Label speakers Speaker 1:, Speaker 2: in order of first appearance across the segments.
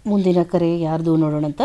Speaker 1: ಮುಂದಿನ ಕರೆ ಯಾರ್ದು ನೋಡೋಣಂತ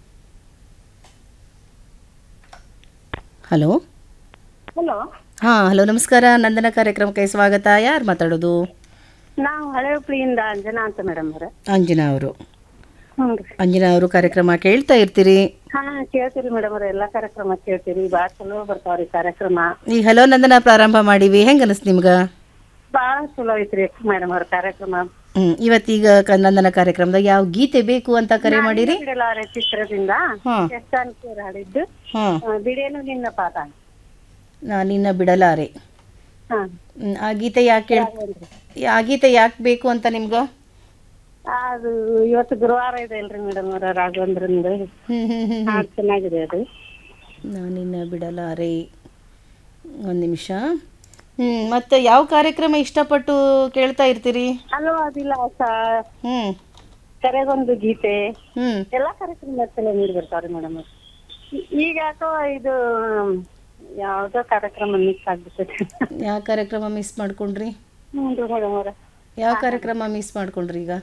Speaker 1: ಹಲೋ
Speaker 2: ಹಲೋ
Speaker 1: ಹಾಂ ಹಲೋ ನಮಸ್ಕಾರ ನಂದನ ಕಾರ್ಯಕ್ರಮಕ್ಕೆ ಸ್ವಾಗತ ಯಾರು ಮಾತಾಡೋದು
Speaker 2: ನಾವು ಹಳೆ ಹುಬ್ಳಿಯಿಂದ ಅಂಜನಾ ಅಂತ ಮೇಡಮ್ ಅವ್ರ
Speaker 1: ಅಂಜನಾ ಅವರು
Speaker 2: ಹ್ಞೂ ರೀ
Speaker 1: ಅಂಜನಾ ಅವರು ಕಾರ್ಯಕ್ರಮ ಕೇಳ್ತಾ ಇರ್ತೀರಿ
Speaker 2: ಹಾ ಕೇಳ್ತೀರಿ ಮೇಡಮ್ ಅವ್ರ ಎಲ್ಲಾ ಕಾರ್ಯಕ್ರಮ ಕೇಳ್ತೀರಿ ಭಾಳ ಚಲೋ ಬರ್ತಾವ್ರಿ ಕಾರ್ಯಕ್ರಮ
Speaker 1: ಈ ಹಲೋ ನಂದನ ಪ್ರಾರಂಭ ಮಾಡೀವಿ ಹೆಂಗೆ ಅನಿಸ್ತು ನಿಮ್ಗೆ
Speaker 2: ಭಾಳ ಚಲೋ ಐತ್ರಿ ಮೇಡಮ್ ಅವ್ರ ಕಾರ್ಯಕ್ರಮ
Speaker 1: ಹ್ಞೂ ಇವತ್ತೀಗ ಕ- ನಂದನ ಕಾರ್ಯಕ್ರಮದಾಗ ಯಾವ ಗೀತೆ ಬೇಕು ಅಂತ ಕರೆ ಮಾಡಿರಿ
Speaker 2: ಬಿಡಲಾರೆ ಚಿತ್ರದಿಂದ
Speaker 1: ಹಾಂ
Speaker 2: ಎಷ್ಟಾನ್ಕೂರ್ ಹಾಡಿದ್ದು
Speaker 1: ಹಾಂ
Speaker 2: ಆ, ಬಿಡೇನು ನಿನ್ನ ಪಾದ
Speaker 1: ನಾನಿನ್ನ ಬಿಡಲಾರೆ
Speaker 2: ಹಾ
Speaker 1: ಹ್ಮ್, ಆ ಗೀತೆ ಯಾಕೆ ಕೇಳ್ ಆ ಗೀತೆ ಯಾಕೆ ಬೇಕು ಅಂತ ನಿಮ್ಗೆ
Speaker 2: ಅದು ಇವತ್ತು ಗುರುವಾರ ಇದೆ ಅಲ್ರಿ ಮೇಡಮ್ ಅವ್ರ ರಾಘವೇಂದ್ರಂದು
Speaker 1: ಹ್ಞೂ ಹ್ಞೂ ಹ್ಞೂ
Speaker 2: ಹಾಡು ಚೆನ್ನಾಗಿದೆ ಅದು
Speaker 1: ನಾನಿನ್ನ ಬಿಡಲಾರೆ ಒಂದು ನಿಮಿಷ ಹ್ಞೂ ಮತ್ತು ಯಾವ ಕಾರ್ಯಕ್ರಮ ಇಷ್ಟಪಟ್ಟು ಕೇಳ್ತಾ ಇರ್ತೀರಿ
Speaker 2: ಅಲ್ಲೋ ಅದಿಲ್ಲ ಸ-
Speaker 1: ಹ್ಞೂ
Speaker 2: ಕರೆಗೊಂದು ಗೀತೆ
Speaker 1: ಹ್ಞೂ
Speaker 2: ಎಲ್ಲಾ ಕಾರ್ಯಕ್ರಮ ಚಲೋ ನೀಡಿ ಬರ್ತಾವ್ರಿ ಮೇಡಮ್ ಈಗ ಯಾಕೋ ಇದು ಯಾವ್ದೋ ಕಾರ್ಯಕ್ರಮ ಮಿಸ್ ಆಗ್ಬಿಟ್ಟೈತಿ
Speaker 1: ಯಾವ ಕಾರ್ಯಕ್ರಮ ಮಿಸ್ ಮಾಡ್ಕೊಂಡ್ರಿ
Speaker 2: ಹ್ಞೂ ರೀ ಮೇಡಮ್ ಅವ್ರ
Speaker 1: ಯಾವ ಕಾರ್ಯಕ್ರಮ ಮಿಸ್ ಮಾಡ್ಕೊಂಡ್ರಿ ಈಗ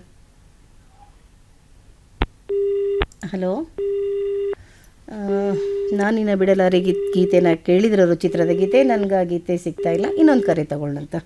Speaker 1: ಹಲೋ ನಾನಿನ್ನ ಬಿಡಲಾರೆ ಗೀತ್ ಗೀತೆನ ಕೇಳಿದ್ರವರು ಚಿತ್ರದ ಗೀತೆ ನನಗೆ ಆ ಗೀತೆ ಸಿಗ್ತಾ ಇಲ್ಲ ಇನ್ನೊಂದು ಕರೆ ತಗೊಳ್ಳಂತ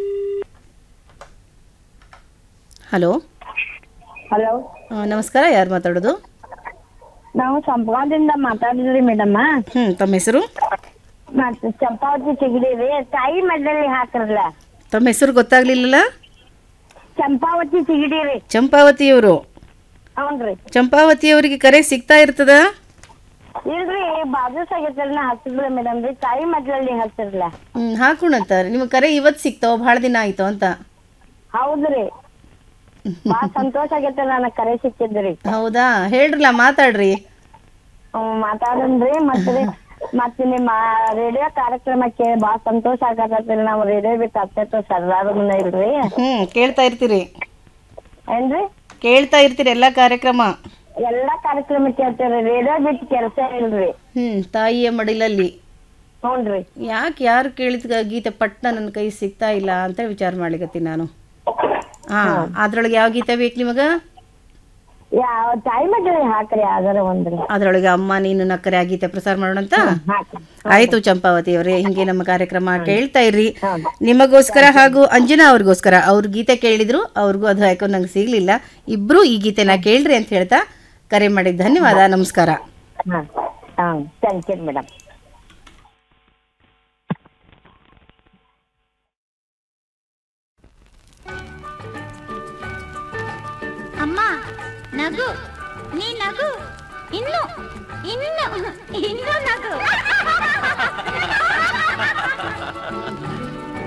Speaker 1: ಹಲೋ
Speaker 2: ಹಲೋ
Speaker 1: ಆ, ನಮಸ್ಕಾರ ಯಾರು ಮಾತಾಡೋದು
Speaker 2: ನಾವು ಸಂಪಾದಿಂದ ಮಾತಾಡಿದ್ರಿ ಮೇಡಮ್
Speaker 1: ಹ್ಞೂ ತಮ್ಮ ಹೆಸರು
Speaker 2: ಮತ್ತೆ ಚಂಪಾವತಿ ಚಿಗಡಿರಿ ತಾಯಿ ಮಡ್ಲಲ್ಲಿ ಹಾಕ್ರಲ್ಲ
Speaker 1: ತಮ್ಮ ಹೆಸರು ಗೊತ್ತಾಗ್ಲಿಲ್ಲಲ್ಲ
Speaker 2: ಚಂಪಾವತಿ ಚಿಗಡಿರಿ
Speaker 1: ಚಂಪಾವತಿಯವರು
Speaker 2: ಹೌನ್ರಿ
Speaker 1: ಚಂಪಾವತಿಯವರಿಗೆ ಕರೆ ಸಿಗ್ತಾ ಇರ್ತದ
Speaker 2: ಇಲ್ರಿ ಬಾಜು ಸಾಗೈತಲ್ಲ ಹಚ್ಚಿದ್ರಿ ಮೇಡಮ್ ರೀ ತಾಯಿ ಮಡ್ಲಲ್ಲಿ ಹಚ್ಚಿರ್ಲ
Speaker 1: ಹ್ಞೂ ಹಾಕೋಣಂತ ನಿಮಗೆ ಕರೆ ಇವತ್ತು ಸಿಗ್ತಾವ ಭಾಳ ದಿನ ಆಯ್ತು ಅಂತ
Speaker 2: ಹೌದ್ರಿ ಬಾಳ ಸಂತೋಷ ಆಗೈತೆ ನನಗ್ ಕರೆ ಸಿಕ್ಕಿದ್ರಿ
Speaker 1: ಹೌದಾ ಹೇಳ್ರಲ್ಲ ಮಾತಾಡ್ರಿ
Speaker 2: ಹ್ಮ್, ಮಾತಾಡನ್ರಿ ಮತ್ತೆ ಮತ್ತೆ ನಿಮ್ಮ ರೇಡಿಯೋ ಕಾರ್ಯಕ್ರಮ ಕೇಳಿ ಬಾಳ ಸಂತೋಷ ಆಗತ್ತೈತ್ರಿ ನಾವು ರೇಡಿಯೋ ಬಿಟ್ಟು ಹತ್ತತ್ತು ಸರ್ದಾರ ಮುಂದೆ ಇಲ್ರಿ
Speaker 1: ಹ್ಞೂ ಕೇಳ್ತಾ ಇರ್ತೀರಿ
Speaker 2: ಏನ್ರಿ
Speaker 1: ಕೇಳ್ತಾ ಇರ್ತೀರಿ ಎಲ್ಲ ಕಾರ್ಯಕ್ರಮ
Speaker 2: ಎಲ್ಲಾ ಕಾರ್ಯಕ್ರಮ ಕೇಳ್ತೇವ್ರಿ ರೇಡಿಯೋ ಬಿಟ್ಟು ಕೆಲಸ ಇಲ್ರಿ
Speaker 1: ಹ್ಞೂ ತಾಯಿಯ ಮಡಿಲಲ್ಲಿ
Speaker 2: ಹ್ಞೂನ್ರಿ
Speaker 1: ಯಾಕೆ ಯಾರು ಕೇಳಿದ ಗೀತೆ ಪಟ್ನ ನನ್ನ ಕೈ ಸಿಗ್ತಾ ಇಲ್ಲ ಅಂತ ವಿಚಾರ ಮಾಡ್ಲಿಕತ್ತೀನಿ ನಾನು ಹಾಂ ಅದ್ರೊಳಗೆ ಯಾವ ಗೀತೆ ಬೇಕು ನಿಮಗೆ
Speaker 2: ಯಾವ ಟೈಮ್ ಅಡ್ರಿ ಹಾಕ್ರಿ ಯಾವ್ದಾರ ಒಂದ್ರಿ
Speaker 1: ಅದ್ರೊಳಗೆ ಅಮ್ಮ ನೀನು ನಕ್ಕರೆ ಆ ಗೀತೆ ಪ್ರಸಾರ ಮಾಡೋಣಂತ
Speaker 2: ಹಾಕ್ರಿ
Speaker 1: ಆಯ್ತು ಚಂಪಾವತಿ ಅವರೇ ಹಿಂಗೆ ನಮ್ಮ ಕಾರ್ಯಕ್ರಮ ಕೇಳ್ತಾ ಇರ್ರಿ ನಿಮಗೋಸ್ಕರ ಹಾಗೂ ಅಂಜನಾ ಅವ್ರಿಗೋಸ್ಕರ ಅವ್ರ ಗೀತೆ ಕೇಳಿದ್ರು ಅವ್ರಿಗೂ ಅದು ಯಾಕೋ ನಂಗೆ ಸಿಗ್ಲಿಲ್ಲ ಇಬ್ರು ಈ ಗೀತೆನ ಕೇಳ್ರಿ ಅಂತ ಹೇಳ್ತಾ ಕರೆ ಮಾಡಿದ ಧನ್ಯವಾದ ನಮಸ್ಕಾರ
Speaker 2: ಹಾ ಹಾ ಥ್ಯಾಂಕ್ ಯು ಮೇಡಮ್
Speaker 3: ಅಮ್ಮ ನಗು ನೀ ನಗು ಇನ್ನು ಇನ್ನು ಇನ್ನು ನಗು